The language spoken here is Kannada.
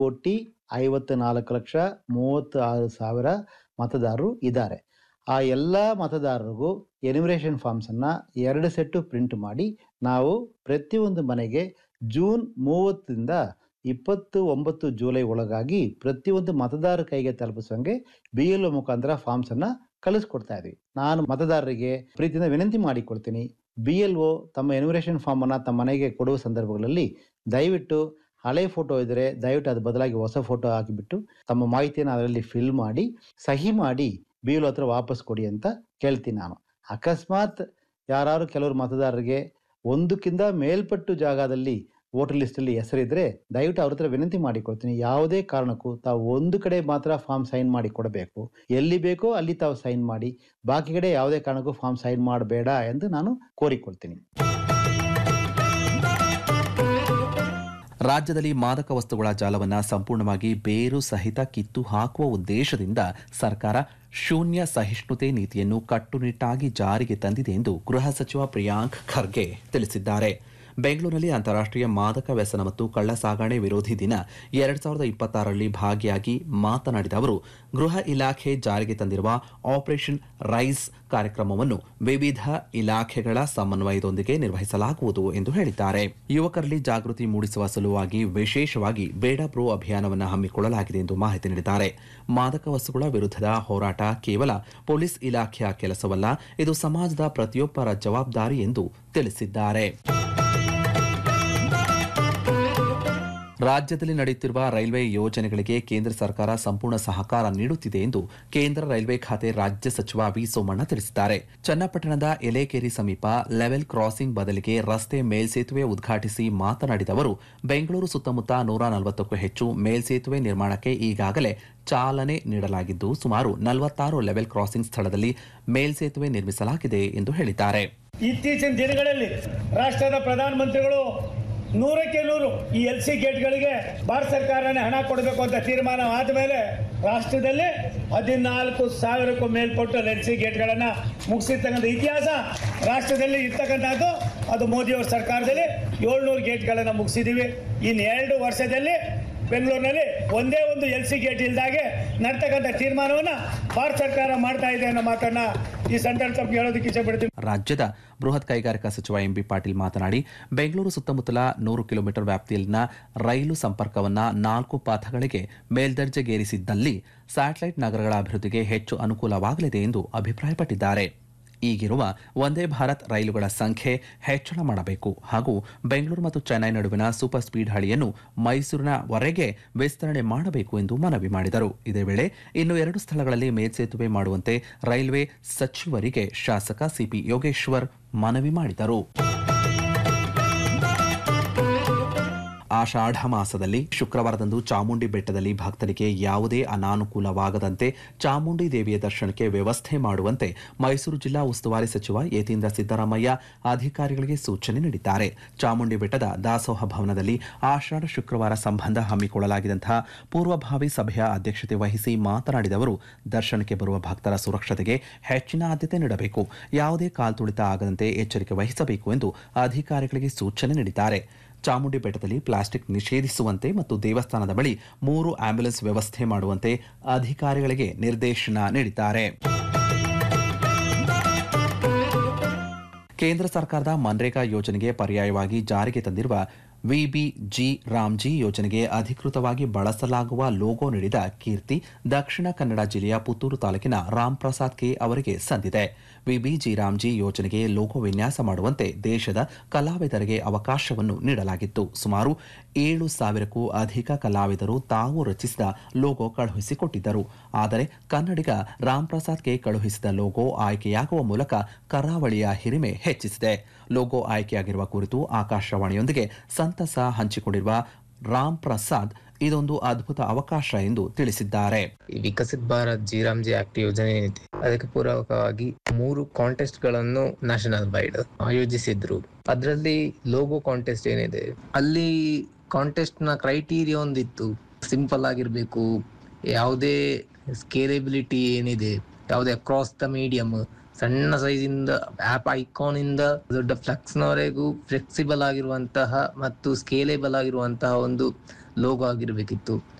ಕೋಟಿ ಐವತ್ತು ನಾಲ್ಕು ಲಕ್ಷ ಮೂವತ್ತು ಆರು ಸಾವಿರ ಮತದಾರರು ಇದ್ದಾರೆ ಆ ಎಲ್ಲ ಮತದಾರರಿಗೂ ಎನಿಮರೇಷನ್ ಫಾರ್ಮ್ಸನ್ನು ಎರಡು ಸೆಟ್ಟು ಪ್ರಿಂಟ್ ಮಾಡಿ ನಾವು ಪ್ರತಿಯೊಂದು ಮನೆಗೆ ಜೂನ್ ಮೂವತ್ತರಿಂದ ಇಪ್ಪತ್ತು ಒಂಬತ್ತು ಜುಲೈ ಒಳಗಾಗಿ ಪ್ರತಿಯೊಂದು ಮತದಾರ ಕೈಗೆ ತಲುಪಿಸೋಂಗೆ ಬಿ ಎಲ್ ಒ ಮುಖಾಂತರ ಫಾರ್ಮ್ಸನ್ನು ಕಳಿಸ್ಕೊಡ್ತಾ ಇದ್ವಿ ನಾನು ಮತದಾರರಿಗೆ ಪ್ರೀತಿಯಿಂದ ವಿನಂತಿ ಮಾಡಿಕೊಡ್ತೀನಿ ಬಿ ಎಲ್ ಒ ತಮ್ಮ ಎನಿಮರೇಷನ್ ಫಾರ್ಮನ್ನು ತಮ್ಮ ಮನೆಗೆ ಕೊಡುವ ಸಂದರ್ಭಗಳಲ್ಲಿ ದಯವಿಟ್ಟು ಹಳೆ ಫೋಟೋ ಇದ್ದರೆ ದಯವಿಟ್ಟು ಅದು ಬದಲಾಗಿ ಹೊಸ ಫೋಟೋ ಹಾಕಿಬಿಟ್ಟು ತಮ್ಮ ಮಾಹಿತಿಯನ್ನು ಅದರಲ್ಲಿ ಫಿಲ್ ಮಾಡಿ ಸಹಿ ಮಾಡಿ ಬಿ ಎಲ್ ಹತ್ರ ವಾಪಸ್ ಕೊಡಿ ಅಂತ ಕೇಳ್ತೀನಿ ನಾನು ಅಕಸ್ಮಾತ್ ಯಾರು ಕೆಲವರು ಮತದಾರರಿಗೆ ಒಂದಕ್ಕಿಂತ ಮೇಲ್ಪಟ್ಟು ಜಾಗದಲ್ಲಿ ವೋಟರ್ ಲಿಸ್ಟಲ್ಲಿ ಹೆಸರಿದ್ರೆ ದಯವಿಟ್ಟು ಅವ್ರ ಹತ್ರ ವಿನಂತಿ ಮಾಡಿಕೊಡ್ತೀನಿ ಯಾವುದೇ ಕಾರಣಕ್ಕೂ ತಾವು ಒಂದು ಕಡೆ ಮಾತ್ರ ಫಾರ್ಮ್ ಸೈನ್ ಮಾಡಿ ಕೊಡಬೇಕು ಎಲ್ಲಿ ಬೇಕೋ ಅಲ್ಲಿ ತಾವು ಸೈನ್ ಮಾಡಿ ಬಾಕಿ ಕಡೆ ಯಾವುದೇ ಕಾರಣಕ್ಕೂ ಫಾರ್ಮ್ ಸೈನ್ ಮಾಡಬೇಡ ಎಂದು ನಾನು ಕೋರಿಕೊಳ್ತೀನಿ ರಾಜ್ಯದಲ್ಲಿ ಮಾದಕ ವಸ್ತುಗಳ ಜಾಲವನ್ನು ಸಂಪೂರ್ಣವಾಗಿ ಬೇರು ಸಹಿತ ಕಿತ್ತು ಹಾಕುವ ಉದ್ದೇಶದಿಂದ ಸರ್ಕಾರ ಶೂನ್ಯ ಸಹಿಷ್ಣುತೆ ನೀತಿಯನ್ನು ಕಟ್ಟುನಿಟ್ಟಾಗಿ ಜಾರಿಗೆ ತಂದಿದೆ ಎಂದು ಗೃಹ ಸಚಿವ ಪ್ರಿಯಾಂಕ್ ಖರ್ಗೆ ತಿಳಿಸಿದ್ದಾರೆ ಬೆಂಗಳೂರಿನಲ್ಲಿ ಅಂತಾರಾಷ್ಟ್ರೀಯ ಮಾದಕ ವ್ಯಸನ ಮತ್ತು ಕಳ್ಳ ಸಾಗಣೆ ವಿರೋಧಿ ದಿನ ಎರಡ್ ಸಾವಿರದ ಇಪ್ಪತ್ತಾರರಲ್ಲಿ ಭಾಗಿಯಾಗಿ ಮಾತನಾಡಿದ ಅವರು ಗೃಹ ಇಲಾಖೆ ಜಾರಿಗೆ ತಂದಿರುವ ಆಪರೇಷನ್ ರೈಸ್ ಕಾರ್ಯಕ್ರಮವನ್ನು ವಿವಿಧ ಇಲಾಖೆಗಳ ಸಮನ್ವಯದೊಂದಿಗೆ ನಿರ್ವಹಿಸಲಾಗುವುದು ಎಂದು ಹೇಳಿದ್ದಾರೆ ಯುವಕರಲ್ಲಿ ಜಾಗೃತಿ ಮೂಡಿಸುವ ಸಲುವಾಗಿ ವಿಶೇಷವಾಗಿ ಬೇಡ ಬ್ರೋ ಅಭಿಯಾನವನ್ನು ಹಮ್ಮಿಕೊಳ್ಳಲಾಗಿದೆ ಎಂದು ಮಾಹಿತಿ ನೀಡಿದ್ದಾರೆ ಮಾದಕ ವಸ್ತುಗಳ ವಿರುದ್ಧದ ಹೋರಾಟ ಕೇವಲ ಪೊಲೀಸ್ ಇಲಾಖೆಯ ಕೆಲಸವಲ್ಲ ಇದು ಸಮಾಜದ ಪ್ರತಿಯೊಬ್ಬರ ಜವಾಬ್ದಾರಿ ಎಂದು ತಿಳಿಸಿದ್ದಾರೆ ರಾಜ್ಯದಲ್ಲಿ ನಡೆಯುತ್ತಿರುವ ರೈಲ್ವೆ ಯೋಜನೆಗಳಿಗೆ ಕೇಂದ್ರ ಸರ್ಕಾರ ಸಂಪೂರ್ಣ ಸಹಕಾರ ನೀಡುತ್ತಿದೆ ಎಂದು ಕೇಂದ್ರ ರೈಲ್ವೆ ಖಾತೆ ರಾಜ್ಯ ಸಚಿವ ವಿ ಸೋಮಣ್ಣ ತಿಳಿಸಿದ್ದಾರೆ ಚನ್ನಪಟ್ಟಣದ ಎಲೆಕೇರಿ ಸಮೀಪ ಲೆವೆಲ್ ಕ್ರಾಸಿಂಗ್ ಬದಲಿಗೆ ರಸ್ತೆ ಮೇಲ್ಸೇತುವೆ ಉದ್ಘಾಟಿಸಿ ಮಾತನಾಡಿದ ಅವರು ಬೆಂಗಳೂರು ಸುತ್ತಮುತ್ತ ನೂರ ನಲವತ್ತಕ್ಕೂ ಹೆಚ್ಚು ಮೇಲ್ಸೇತುವೆ ನಿರ್ಮಾಣಕ್ಕೆ ಈಗಾಗಲೇ ಚಾಲನೆ ನೀಡಲಾಗಿದ್ದು ಸುಮಾರು ನಲವತ್ತಾರು ಲೆವೆಲ್ ಕ್ರಾಸಿಂಗ್ ಸ್ಥಳದಲ್ಲಿ ಮೇಲ್ಸೇತುವೆ ನಿರ್ಮಿಸಲಾಗಿದೆ ಎಂದು ಹೇಳಿದ್ದಾರೆ ಇತ್ತೀಚಿನ ದಿನಗಳಲ್ಲಿ ರಾಷ್ಟ್ರದ ಪ್ರಧಾನಮಂತ್ರಿಗಳು ನೂರಕ್ಕೆ ನೂರು ಈ ಎಲ್ ಸಿ ಗೇಟ್ಗಳಿಗೆ ಭಾರತ ಸರ್ಕಾರನೇ ಹಣ ಕೊಡಬೇಕು ಅಂತ ತೀರ್ಮಾನ ಆದಮೇಲೆ ರಾಷ್ಟ್ರದಲ್ಲಿ ಹದಿನಾಲ್ಕು ಸಾವಿರಕ್ಕೂ ಮೇಲ್ಪಟ್ಟು ಎಲ್ ಸಿ ಗೇಟ್ಗಳನ್ನು ಮುಗಿಸಿರ್ತಕ್ಕಂಥ ಇತಿಹಾಸ ರಾಷ್ಟ್ರದಲ್ಲಿ ಇರ್ತಕ್ಕಂಥದ್ದು ಅದು ಮೋದಿಯವರ ಸರ್ಕಾರದಲ್ಲಿ ಏಳ್ನೂರು ಗೇಟ್ಗಳನ್ನು ಮುಗಿಸಿದ್ದೀವಿ ಇನ್ನು ಎರಡು ವರ್ಷದಲ್ಲಿ ಬೆಂಗಳೂರಿನಲ್ಲಿ ಒಂದೇ ಒಂದು ಎಲ್ ಸಿ ಗೇಟ್ ಇಲ್ದಾಗೆ ನಡ್ತಕ್ಕಂಥ ತೀರ್ಮಾನವನ್ನು ಭಾರತ ಸರ್ಕಾರ ಮಾಡ್ತಾ ಇದೆ ಅನ್ನೋ ಮಾತನ್ನ ಈ ಸಂದರ್ಭ ತಮಗೆ ಹೇಳೋದಕ್ಕೆ ಇಷ್ಟಪಡ್ತೀನಿ ರಾಜ್ಯದ ಬೃಹತ್ ಕೈಗಾರಿಕಾ ಸಚಿವ ಎಂಬಿ ಪಾಟೀಲ್ ಮಾತನಾಡಿ ಬೆಂಗಳೂರು ಸುತ್ತಮುತ್ತಲ ನೂರು ಕಿಲೋಮೀಟರ್ ವ್ಯಾಪ್ತಿಯಲ್ಲಿನ ರೈಲು ಸಂಪರ್ಕವನ್ನು ನಾಲ್ಕು ಪಥಗಳಿಗೆ ಮೇಲ್ದರ್ಜೆಗೇರಿಸಿದ್ದಲ್ಲಿ ಸ್ಯಾಟಲೈಟ್ ನಗರಗಳ ಅಭಿವೃದ್ಧಿಗೆ ಹೆಚ್ಚು ಅನುಕೂಲವಾಗಲಿದೆ ಎಂದು ಅಭಿಪ್ರಾಯಪಟ್ಟಿದ್ದಾರೆ ಈಗಿರುವ ಒಂದೇ ಭಾರತ್ ರೈಲುಗಳ ಸಂಖ್ಯೆ ಹೆಚ್ಚಳ ಮಾಡಬೇಕು ಹಾಗೂ ಬೆಂಗಳೂರು ಮತ್ತು ಚೆನ್ನೈ ನಡುವಿನ ಸೂಪರ್ ಸ್ಪೀಡ್ ಹಳಿಯನ್ನು ಮೈಸೂರಿನವರೆಗೆ ವಿಸ್ತರಣೆ ಮಾಡಬೇಕು ಎಂದು ಮನವಿ ಮಾಡಿದರು ಇದೇ ವೇಳೆ ಇನ್ನು ಎರಡು ಸ್ಥಳಗಳಲ್ಲಿ ಮೇಲ್ಸೇತುವೆ ಮಾಡುವಂತೆ ರೈಲ್ವೆ ಸಚಿವರಿಗೆ ಶಾಸಕ ಸಿಪಿ ಯೋಗೇಶ್ವರ್ ಮನವಿ ಮಾಡಿದರು ಆಷಾಢ ಮಾಸದಲ್ಲಿ ಶುಕ್ರವಾರದಂದು ಚಾಮುಂಡಿ ಬೆಟ್ಟದಲ್ಲಿ ಭಕ್ತರಿಗೆ ಯಾವುದೇ ಅನಾನುಕೂಲವಾಗದಂತೆ ಚಾಮುಂಡಿ ದೇವಿಯ ದರ್ಶನಕ್ಕೆ ವ್ಯವಸ್ಥೆ ಮಾಡುವಂತೆ ಮೈಸೂರು ಜಿಲ್ಲಾ ಉಸ್ತುವಾರಿ ಸಚಿವ ಯತೀಂದ್ರ ಸಿದ್ದರಾಮಯ್ಯ ಅಧಿಕಾರಿಗಳಿಗೆ ಸೂಚನೆ ನೀಡಿದ್ದಾರೆ ಚಾಮುಂಡಿ ಬೆಟ್ಟದ ದಾಸೋಹ ಭವನದಲ್ಲಿ ಆಷಾಢ ಶುಕ್ರವಾರ ಸಂಬಂಧ ಹಮ್ಮಿಕೊಳ್ಳಲಾಗಿದ್ದಂತಹ ಪೂರ್ವಭಾವಿ ಸಭೆಯ ಅಧ್ಯಕ್ಷತೆ ವಹಿಸಿ ಮಾತನಾಡಿದ ಅವರು ದರ್ಶನಕ್ಕೆ ಬರುವ ಭಕ್ತರ ಸುರಕ್ಷತೆಗೆ ಹೆಚ್ಚಿನ ಆದ್ಯತೆ ನೀಡಬೇಕು ಯಾವುದೇ ಕಾಲ್ತುಳಿತ ಆಗದಂತೆ ಎಚ್ಚರಿಕೆ ವಹಿಸಬೇಕು ಎಂದು ಅಧಿಕಾರಿಗಳಿಗೆ ಸೂಚನೆ ನೀಡಿದ್ದಾರೆ ಚಾಮುಂಡಿ ಬೆಟ್ಟದಲ್ಲಿ ಪ್ಲಾಸ್ಟಿಕ್ ನಿಷೇಧಿಸುವಂತೆ ಮತ್ತು ದೇವಸ್ಥಾನದ ಬಳಿ ಮೂರು ಆಂಬ್ಯುಲೆನ್ಸ್ ವ್ಯವಸ್ಥೆ ಮಾಡುವಂತೆ ಅಧಿಕಾರಿಗಳಿಗೆ ನಿರ್ದೇಶನ ನೀಡಿದ್ದಾರೆ ಕೇಂದ್ರ ಸರ್ಕಾರದ ಮನ್ರೇಗಾ ಯೋಜನೆಗೆ ಪರ್ಯಾಯವಾಗಿ ಜಾರಿಗೆ ತಂದಿರುವ ವಿಬಿಜಿ ರಾಮ್ಜಿ ಯೋಜನೆಗೆ ಅಧಿಕೃತವಾಗಿ ಬಳಸಲಾಗುವ ಲೋಗೋ ನೀಡಿದ ಕೀರ್ತಿ ದಕ್ಷಿಣ ಕನ್ನಡ ಜಿಲ್ಲೆಯ ಪುತ್ತೂರು ತಾಲೂಕಿನ ರಾಮ್ ಪ್ರಸಾದ್ ಕೆ ಅವರಿಗೆ ಸಂದಿದೆ ವಿಬಿಜಿ ರಾಮ್ಜಿ ಯೋಜನೆಗೆ ಲೋಗೋ ವಿನ್ಯಾಸ ಮಾಡುವಂತೆ ದೇಶದ ಕಲಾವಿದರಿಗೆ ಅವಕಾಶವನ್ನು ನೀಡಲಾಗಿತ್ತು ಸುಮಾರು ಏಳು ಸಾವಿರಕ್ಕೂ ಅಧಿಕ ಕಲಾವಿದರು ತಾವು ರಚಿಸಿದ ಲೋಗೋ ಕಳುಹಿಸಿಕೊಟ್ಟಿದ್ದರು ಆದರೆ ಕನ್ನಡಿಗ ರಾಮ್ ಪ್ರಸಾದ್ ಕೆ ಕಳುಹಿಸಿದ ಲೋಗೋ ಆಯ್ಕೆಯಾಗುವ ಮೂಲಕ ಕರಾವಳಿಯ ಹಿರಿಮೆ ಹೆಚ್ಚಿಸಿದೆ ಲೋಗೋ ಆಯ್ಕೆಯಾಗಿರುವ ಕುರಿತು ಆಕಾಶವಾಣಿಯೊಂದಿಗೆ ಸಂತಸ ಹಂಚಿಕೊಂಡಿರುವ ರಾಮ್ ಪ್ರಸಾದ್ ಇದೊಂದು ಅದ್ಭುತ ಅವಕಾಶ ಎಂದು ತಿಳಿಸಿದ್ದಾರೆ ಈ ವಿಕಸಿತ್ ಭಾರತ್ ಜಿರಾಮ್ಜಿ ಆಕ್ಟ್ ಯೋಜನೆ ಏನಿದೆ ಅದಕ್ಕೆ ಪೂರಕವಾಗಿ ಮೂರು ಕಾಂಟೆಸ್ಟ್ ಗಳನ್ನು ನ್ಯಾಷನಲ್ ವೈಡ್ ಆಯೋಜಿಸಿದ್ರು ಅದರಲ್ಲಿ ಲೋಗೋ ಕಾಂಟೆಸ್ಟ್ ಏನಿದೆ ಅಲ್ಲಿ ಕಾಂಟೆಸ್ಟ್ ನ ಕ್ರೈಟೀರಿಯಾ ಒಂದಿತ್ತು ಸಿಂಪಲ್ ಆಗಿರ್ಬೇಕು ಯಾವುದೇ ಸ್ಕೇಲೆಬಿಲಿಟಿ ಏನಿದೆ ಯಾವುದೇ ಅಕ್ರಾಸ್ ದ ಮೀಡಿಯಂ ಸಣ್ಣ ಸೈಜ್ ಇಂದ ಆಪ್ ಐಕಾನ್ ಇಂದ ದೊಡ್ಡ ಫ್ಲೆಕ್ಸ್ ನವರೆಗೂ ಫ್ಲೆಕ್ಸಿಬಲ್ ಆಗಿರುವಂತಹ ಮತ್ತು ಸ್ಕೇಲೇಬಲ್ ಆಗಿರುವಂತಹ ಒಂದು ಲೋಗೋ ಆಗಿರ್ಬೇಕಿತ್ತು